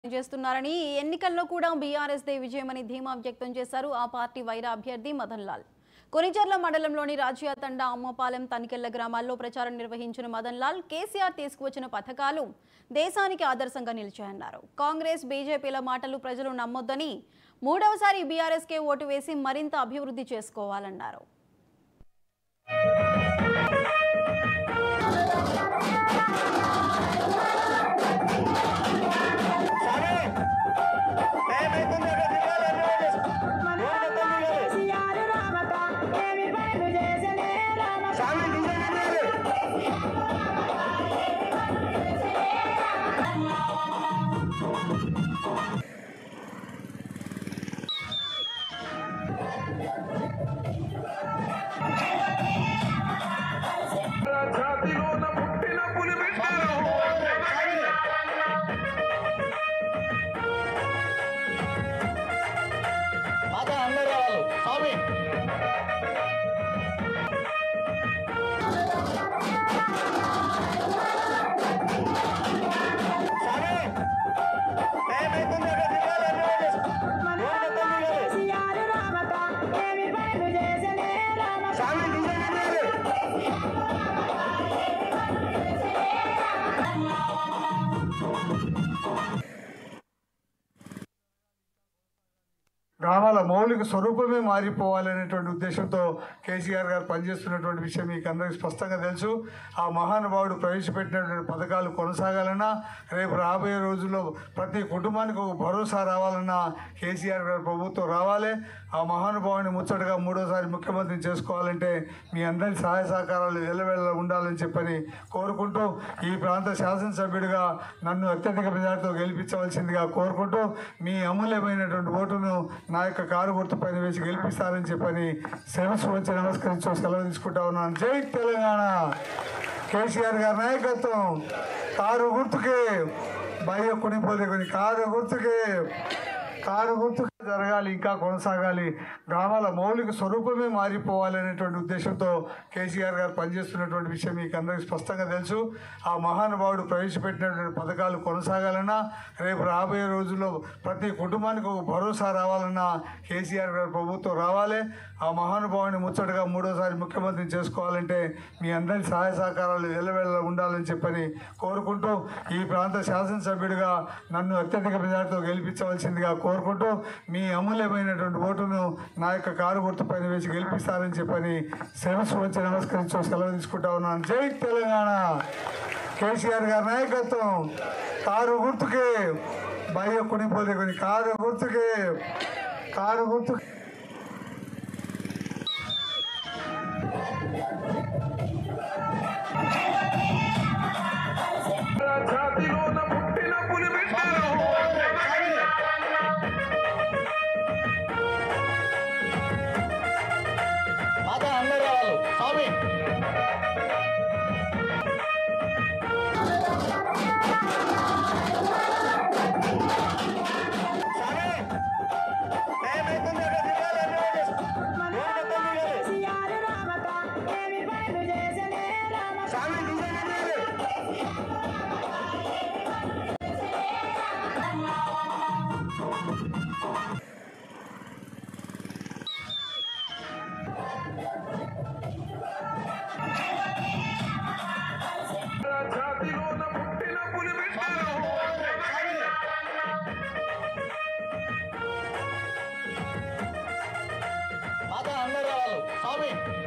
చేస్తున్నారని ఈ ఎన్నికల్లో కూడా బీఆర్ఎస్ దే విజయమని ధీమా వ్యక్తం చేశారు ఆ పార్టీ వైర అభ్యర్థి మదన్ లాల్ కొనిచర్ల మండలంలోని రాజ్యా తండా అమ్మపాలెం తనికెళ్ల గ్రామాల్లో ప్రచారం నిర్వహించిన మదన్ లాల్ కేసీఆర్ తీసుకువచ్చిన పథకాలు దేశానికి ఆదర్శంగా నిలిచాయన్నారు కాంగ్రెస్ బీజేపీల మాటలు ప్రజలు నమ్మొద్దని మూడవసారి బీఆర్ఎస్కే ఓటు వేసి మరింత అభివృద్ధి చేసుకోవాలన్నారు కేసీఆర్ రామక ఏమి పనులు చేసనే రామక జాతిలోన పుట్టిన పులి బిడ్డలు మాతా అందరూ వాళ్ళు స్వామి కేసీఆర్ రామక ఏమి పనులు చేసనే రామక గ్రామాల మౌలిక స్వరూపమే మారిపోవాలనేటువంటి ఉద్దేశంతో కేసీఆర్ గారు పనిచేస్తున్నటువంటి విషయం మీకు అందరికీ స్పష్టంగా తెలుసు ఆ మహానుభావుడు ప్రవేశపెట్టినటువంటి పథకాలు కొనసాగాలన్నా రేపు రాబోయే రోజుల్లో ప్రతి కుటుంబానికి ఒక భరోసా రావాలన్నా కేసీఆర్ గారు ప్రభుత్వం రావాలి ఆ మహానుభావుని ముచ్చటగా మూడోసారి ముఖ్యమంత్రిని చేసుకోవాలంటే మీ అందరి సహాయ సహకారాలు ఎల్లవెల్ల ఉండాలని చెప్పని కోరుకుంటూ ఈ ప్రాంత శాసనసభ్యుడిగా నన్ను అత్యధిక మెజార్టీతో గెలిపించవలసిందిగా కోరుకుంటూ మీ అమూల్యమైనటువంటి ఓటును నా యొక్క కారు గుర్తు పైన వేసి గెలిపిస్తారని చెప్పని శిరస్సు వచ్చి నమస్కరించు సెలవు తీసుకుంటా ఉన్నాను జై తెలంగాణ కేసీఆర్ గారి నాయకత్వం కారు గుర్తుకే భయ కొనిపోలే కొని కారు గుర్తుకే కారు గుర్తు జరగాలి ఇంకా కొనసాగాలి గ్రామాల మౌలిక స్వరూపమే మారిపోవాలనేటువంటి ఉద్దేశంతో కేసీఆర్ గారు పనిచేస్తున్నటువంటి విషయం మీకు అందరికీ స్పష్టంగా తెలుసు ఆ మహానుభావుడు ప్రవేశపెట్టినటువంటి పథకాలు కొనసాగాలన్నా రేపు రాబోయే రోజుల్లో ప్రతి కుటుంబానికి ఒక భరోసా రావాలన్నా కేసీఆర్ గారు ప్రభుత్వం రావాలి ఆ మహానుభావుని ముచ్చటగా మూడోసారి ముఖ్యమంత్రిని చేసుకోవాలంటే మీ అందరి సహాయ సహకారాలు ఎల్లవెల్ల ఉండాలని చెప్పని కోరుకుంటూ ఈ ప్రాంత శాసనసభ్యుడిగా నన్ను అత్యధిక మెజార్టీతో గెలిపించవలసిందిగా కోరుకుంటూ మీ అమూల్యమైనటువంటి ఓటును నా యొక్క కారు గుర్తు పైన వేసి గెలిపిస్తారని చెప్పని శిరస్సు వచ్చి నమస్కరించు సెలవు తీసుకుంటా ఉన్నాను జై తెలంగాణ కేసీఆర్ గారి నాయకత్వం కారు గుర్తుకే భయ కొనిపోలే కొని కారు గుర్తుకే కారు గుర్తు జాతిలోన పుట్టిన పులి బిడ్డలు మాతా అందరూ వాళ్ళు స్వామి కేసీఆర్ రామక ఏమి పనులు చేసనే రామక జాతిలోన పుట్టిన పులి బిడ్డలు మాతా అందరూ వాళ్ళు స్వామి